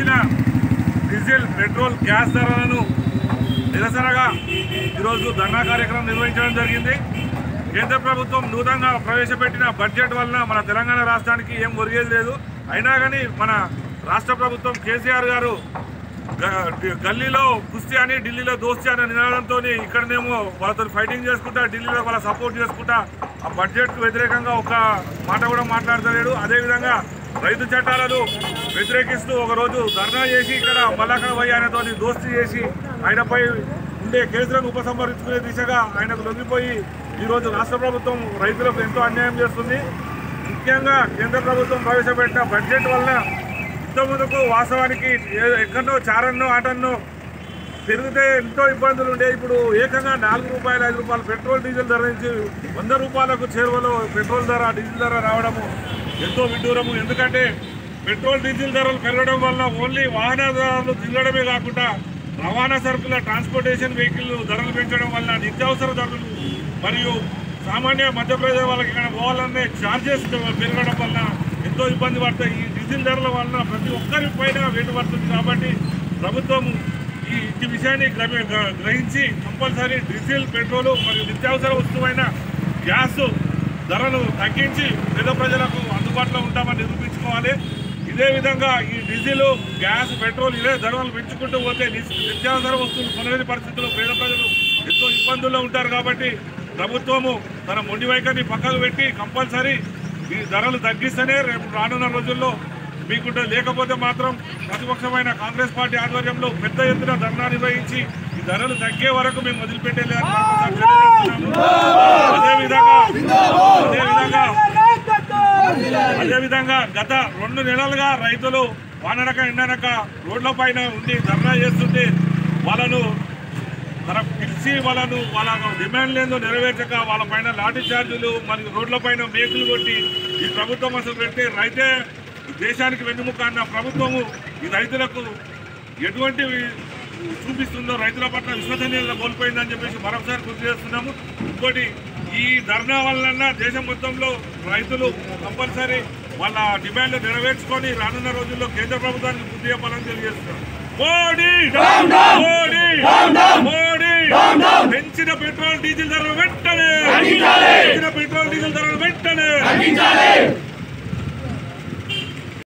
పెంచిన diesel petrol gas ధరలను నిరసనగా ఈరోజు ధర్నా కార్యక్రమం నిర్వహించడం జరిగింది కేంద్ర ప్రభుత్వం నూతనంగా ప్రవేశపెట్టిన బడ్జెట్ వలన మన తెలంగాణ రాష్ట్రానికి ఏం ఒరిగేది లేదు అయినా కానీ మన రాష్ట్ర ప్రభుత్వం కేసీఆర్ గారు గ- గల్లీలో కుస్తీ అని ఢిల్లీలో దోస్తీ అనే నినాదంతో ఇక్కడనేమో వాళ్ళతో ఫైటింగ్ చేసుకుంటా ఢిల్లీలో వాళ్ళ సపోర్ట్ చేసుకుంటా ఆ బడ్జెట్కు వ్యతిరేకంగా ఒక మాట కూడా మాట్లాడతలేడు అదేవిధంగా రైతు చట్టాలను వ్యతిరేకిస్తూ ఒక రోజు ధర్నా చేసి ఇక్కడ మల్లాక వయ్యానతో దోస్తీ చేసి ఆయనపై ఉండే కేసులను ఉపసంహరించుకునే దిశగా ఆయనకు లొంగిపోయి ఈరోజు రాష్ట్ర ప్రభుత్వం రైతులకు ఎంతో అన్యాయం చేస్తుంది ముఖ్యంగా కేంద్ర ప్రభుత్వం ప్రవేశపెట్టిన బడ్జెట్ వలన ఇంతకుముందుకు వాస్తవానికి ఏ- ఎక్కడో చారన్నో ఆటన్నో పెరిగితే ఎంతో ఇబ్బందులు ఉండే ఇప్పుడు ఏకంగా నాలుగు రూపాయలు ఐదు రూపాయలు పెట్రోల్ డీజిల్ ధర నుంచి వంద రూపాయలకు చేరువలో పెట్రోల్ ధర డీజిల్ ధర రావడము ఎంతో విడ్డూరము ఎందుకంటే పెట్రోల్ డీజిల్ ధరలు పెరగడం వల్ల ఓన్లీ వాహనదారులు తిరగడమే కాకుండా రవాణా సరుకుల ట్రాన్స్పోర్టేషన్ వెహికల్ ధరలు పెంచడం వల్ల నిత్యావసర ధరలు మరియు సామాన్య మధ్యప్రదేశ్ వాళ్ళకి ఇక్కడ పోవాలనే ఛార్జెస్ పెరగడం వల్ల ఎంతో ఇబ్బంది పడతాయి ఈ డీజిల్ ధరల వలన ప్రతి ఒక్కరి పైన వేటు పడుతుంది కాబట్టి ప్రభుత్వం ఈ ఈ విషయాన్ని గ్రహ- గ్ర- గ్రహించి కంపల్సరీ డీజిల్ పెట్రోల్ మరియు నిత్యావసర వస్తువైన గ్యాస్ ధరలు తగ్గించి పేద ప్రజలకు అందుబాటులో ఉంటామని నిరూపించుకోవాలి ఇదే విధంగా ఈ డీజిల్ గ్యాస్ పెట్రోల్ ఇదే ధరలు పెంచుకుంటూ పోతే నిస్- నిత్యావసర వస్తువులు కొనలేని పరిస్థితుల్లో పేద ప్రజలు ఎంతో ఇబ్బందుల్లో ఉంటారు కాబట్టి ప్రభుత్వము తన మొండి వైఖరిని పక్కకు పెట్టి కంపల్సరీ ఈ ధరలు తగ్గిస్తేనే రేపు రానున్న రోజుల్లో మీకుంటే లేకపోతే మాత్రం ప్రతిపక్షమైన కాంగ్రెస్ పార్టీ ఆధ్వర్యంలో పెద్ద ఎత్తున ధర్నా నిర్వహించి ఈ ధరలు తగ్గే వరకు మేము వదిలిపెట్టేలేదని మరొకసారి తెలియజేస్తున్నాము. అదేవిధంగా అదేవిధంగా అదేవిధంగా గత రెండు నెలలుగా రైతులు వాననక ఎండనక రోడ్ల పైన ఉండి ధర్నా చేస్తుంటే వాళ్ళను మన పిలిచి వాళ్ళను వాళ్ళ డిమాండ్ లేదో నెరవేర్చక వాళ్ళ పైన లాఠీ చార్జీలు మరియు రోడ్ల పైన మేకులు కొట్టి ఈ ప్రభుత్వం అసలు పెడితే రైతే ఈ దేశానికి వెన్నుముక అన్న ప్రభుత్వము ఈ రైతులకు ఎటువంటి చూపిస్తుందో రైతుల పట్ల విశ్వసనీయత కోల్పోయిందని చెప్పేసి మరొకసారి గుర్తు చేస్తున్నాము ఇంకోటి ఈ ధర్నా వలన దేశం మొత్తంలో రైతులు కంపల్సరీ వాళ్ళ డిమాండ్లు నెరవేర్చుకొని రానున్న రోజుల్లో కేంద్ర ప్రభుత్వానికి బుద్ధి చెప్పాలని తెలియజేస్తున్నాం మోడీ మోడీ మోడీ పెంచిన పెట్రోల్ డీజిల్ ధరలు వెంటనే పెంచిన పెట్రోల్ డీజిల్ ధరలు వెంటనే